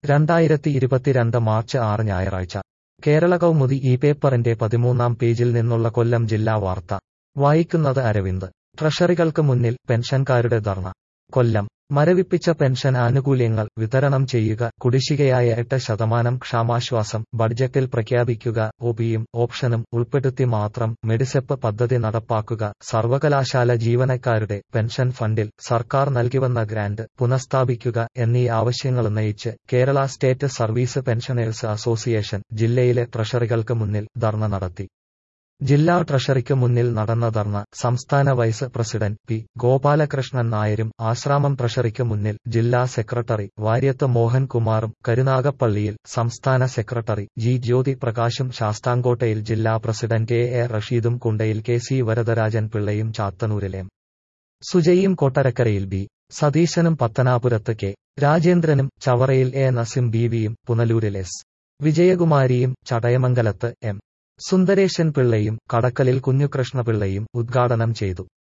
രണ്ടായിരത്തി ഇരുപത്തിരണ്ട് മാർച്ച് ആറ് ഞായറാഴ്ച കേരള കൗമുദി ഈ പേപ്പറിന്റെ പതിമൂന്നാം പേജിൽ നിന്നുള്ള കൊല്ലം ജില്ലാ വാർത്ത വായിക്കുന്നത് അരവിന്ദ് ട്രഷറികൾക്ക് മുന്നിൽ പെൻഷൻകാരുടെ ധർണ കൊല്ലം മരവിപ്പിച്ച പെൻഷൻ ആനുകൂല്യങ്ങൾ വിതരണം ചെയ്യുക കുടിശ്ശികയായ എട്ട് ശതമാനം ക്ഷാമാശ്വാസം ബഡ്ജറ്റിൽ പ്രഖ്യാപിക്കുക ഒപിയും ഓപ്ഷനും ഉൾപ്പെടുത്തി മാത്രം മെഡിസെപ്പ് പദ്ധതി നടപ്പാക്കുക സർവകലാശാല ജീവനക്കാരുടെ പെൻഷൻ ഫണ്ടിൽ സർക്കാർ നൽകിവന്ന ഗ്രാന്റ് പുനഃസ്ഥാപിക്കുക എന്നീ ആവശ്യങ്ങളുന്നയിച്ച് Kerala state service pensioners association ജില്ലയിലെ ട്രഷറികൾക്ക് മുന്നിൽ ധർണ നടത്തി ജില്ലാ ട്രഷറിക്ക് മുന്നിൽ നടന്ന ധർണ സംസ്ഥാന വൈസ് പ്രസിഡന്റ് പി ഗോപാലകൃഷ്ണൻ നായരും ആശ്രാമം ട്രഷറിക്ക് മുന്നിൽ ജില്ലാ സെക്രട്ടറി വാര്യത്ത് മോഹൻകുമാറും കരുനാഗപ്പള്ളിയിൽ സംസ്ഥാന സെക്രട്ടറി ജി ജ്യോതി പ്രകാശും ശാസ്താംകോട്ടയിൽ ജില്ലാ പ്രസിഡന്റ് എ എ റഷീദും കുണ്ടയിൽ കെ സി വരദരാജൻ പിള്ളയും ചാത്തന്നൂരിലെ എം സുജയും കൊട്ടരക്കരയിൽ ബി സതീശനും പത്തനാപുരത്ത് കെ രാജേന്ദ്രനും ചവറയിൽ എ നസിം ബീവിയും പുനലൂരിൽ എസ് വിജയകുമാരിയും ചടയമംഗലത്ത് എം സുന്ദരേശൻ പിള്ളയും കടക്കലിൽ കുഞ്ഞുകൃഷ്ണപിള്ളയും ഉദ്ഘാടനം ചെയ്തു